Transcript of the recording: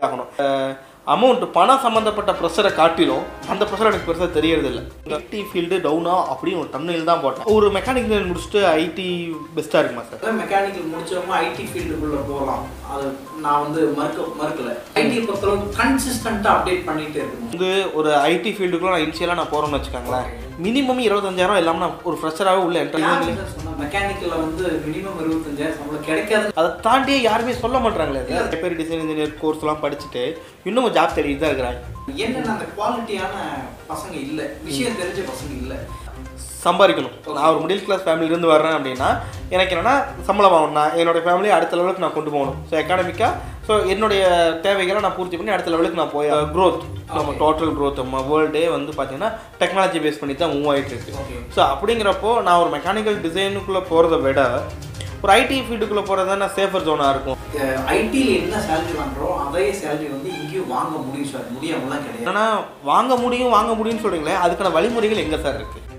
ஆகணும் அமௌண்ட் பணம் சம்மந்தப்பட்ட ப்ரெஷரை காட்டிலும் அந்த ப்ரெஷர் எனக்கு பெருசாக தெரியறது இல்லை ஐடி ஃபீல்டு டவுனா அப்படின்னு ஒரு தமிழில் தான் போட்டேன் ஒரு மெக்கானிக் முடிச்சுட்டு ஐடி பெஸ்ட்டாக இருக்குமா சார் மெக்கானிக்கல் முடிச்சவங்க ஐடி ஃபீல்டுக்குள்ள போகலாம் அது நான் வந்து மறுக்க மறுக்கல ஐடி பொறுத்தளவுக்கு கன்சிஸ்டண்ட்டாக அப்டேட் பண்ணிட்டே இருக்கணும் வந்து ஒரு ஐடி ஃபீல்டுக்குள்ள நான் இனிஷியலாக நான் போகிறோம்னு வச்சுக்கோங்களேன் மினிமம் இருபத்தஞ்சாயிரம் இல்லாமல் நான் ஒரு ஃப்ரெஷராகவே உள்ள என்ட்ரி மெக்கானிக்கல்ல வந்து மினிமம் இருபத்தஞ்சாயிரம் சம்பளம் கிடைக்காது அதை தாண்டியே யாருமே சொல்ல மாட்டாங்களே நிறைய பேர் டிசைன் இன்ஜினியர் கோர்ஸ்லாம் படிச்சுட்டு இன்னும் ஜாப் தேடிட்டு தான் இருக்கிறாங்க என்னென்ன அந்த குவாலிட்டியான பசங்க இல்ல விஷயம் தெரிஞ்ச பசங்க இல்ல சம்பாதிக்கணும் நான் ஒரு மிடில் கிளாஸ் ஃபேமிலியிலேருந்து வர்றேன் அப்படின்னா எனக்கு என்னன்னா சம்பளம் வாங்கணும் நான் என்னோட ஃபேமிலி அடுத்த லெவலுக்கு நான் கொண்டு போகணும் ஸோ எக்கானமிக்காக ஸோ என்னுடைய தேவைகளை நான் பூர்த்தி பண்ணி அடுத்த லெவலுக்கு நான் போய் க்ரோத் நம்ம டோட்டல் க்ரோத் நம்ம வேர்ல்டே வந்து பார்த்தீங்கன்னா டெக்னாலஜி பேஸ் பண்ணி தான் மூவ் ஆகிட்டு இருக்கு ஓகே ஸோ அப்படிங்கிறப்போ நான் ஒரு மெக்கானிக்கல் டிசைனுக்குள்ளே போகிறத விட ஒரு ஐடி ஃபீல்டுக்குள்ளே போகிறது தான் சேஃபர் ஜோனாக இருக்கும் ஐடியில் என்ன சேலரி வாங்குறோம் அதே சேலரி வந்து இங்கேயும் வாங்க முடியும் சார் முடியாமலாம் கிடையாது என்னன்னா வாங்க முடியும் வாங்க முடியும்னு சொல்கிறீங்களே அதுக்கான வழிமுறைகள் எங்கே சார் இருக்குது